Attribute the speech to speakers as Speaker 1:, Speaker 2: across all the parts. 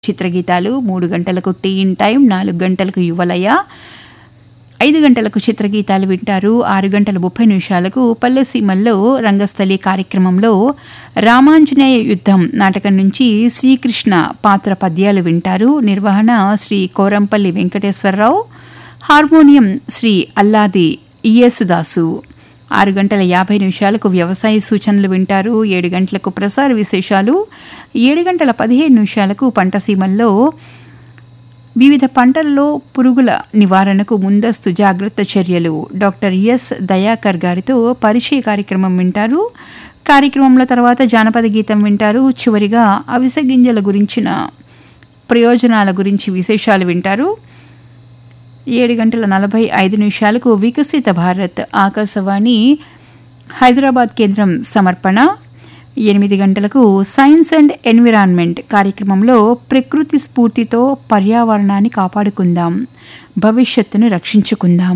Speaker 1: చిత్రగీతాలు మూడు గంటలకు టీ ఇన్ టైం నాలుగు గంటలకు యువలయ ఐదు గంటలకు చిత్రగీతాలు వింటారు ఆరు గంటల ముప్పై నిమిషాలకు పల్లెసీమల్లో రంగస్థలి కార్యక్రమంలో రామాంజనేయ యుద్ధం నాటకం నుంచి శ్రీకృష్ణ పాత్ర పద్యాలు వింటారు నిర్వహణ శ్రీ కోరంపల్లి వెంకటేశ్వరరావు హార్మోనియం శ్రీ అల్లాది ఇయేసుదాసు ఆరు గంటల యాభై నిమిషాలకు వ్యవసాయ సూచనలు వింటారు ఏడు గంటలకు ప్రసార విశేషాలు ఏడు గంటల పదిహేను నిమిషాలకు పంటసీమల్లో వివిధ పంటల్లో పురుగుల నివారణకు ముందస్తు జాగ్రత్త చర్యలు డాక్టర్ ఎస్ దయాకర్ గారితో పరిచయ కార్యక్రమం వింటారు కార్యక్రమంలో తర్వాత జానపద గీతం వింటారు చివరిగా అవిసె గింజల గురించిన ప్రయోజనాల గురించి విశేషాలు వింటారు ఏడు గంటల నలభై ఐదు నిమిషాలకు వికసిత భారత్ ఆకాశవాణి హైదరాబాద్ కేంద్రం సమర్పణ ఎనిమిది గంటలకు సైన్స్ అండ్ ఎన్విరాన్మెంట్ కార్యక్రమంలో ప్రకృతి స్ఫూర్తితో పర్యావరణాన్ని కాపాడుకుందాం భవిష్యత్తును రక్షించుకుందాం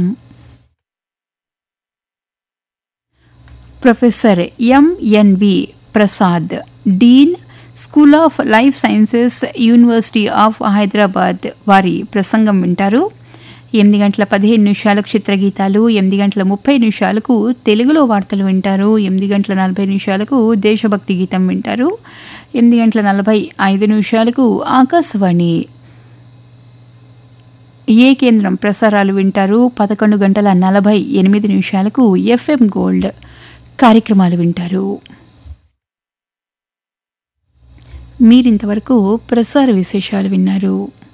Speaker 1: professor MNV Prasad dean school of life sciences university of Hyderabad వారి ప్రసంగం వింటారు ఎనిమిది గంటల పదిహేను నిమిషాలకు చిత్రగీతాలు ఎనిమిది గంటల ముప్పై నిమిషాలకు తెలుగులో వార్తలు వింటారు ఎనిమిది గంటల నలభై నిమిషాలకు దేశభక్తి గీతం వింటారు ఎనిమిది గంటల నలభై ఐదు నిమిషాలకు ఆకాశవాణి ఏ కేంద్రం ప్రసారాలు వింటారు పదకొండు గంటల నలభై ఎనిమిది నిమిషాలకు ఎఫ్ఎం గోల్డ్ కార్యక్రమాలు వింటారు మీరింతవరకు ప్రసార విశేషాలు విన్నారు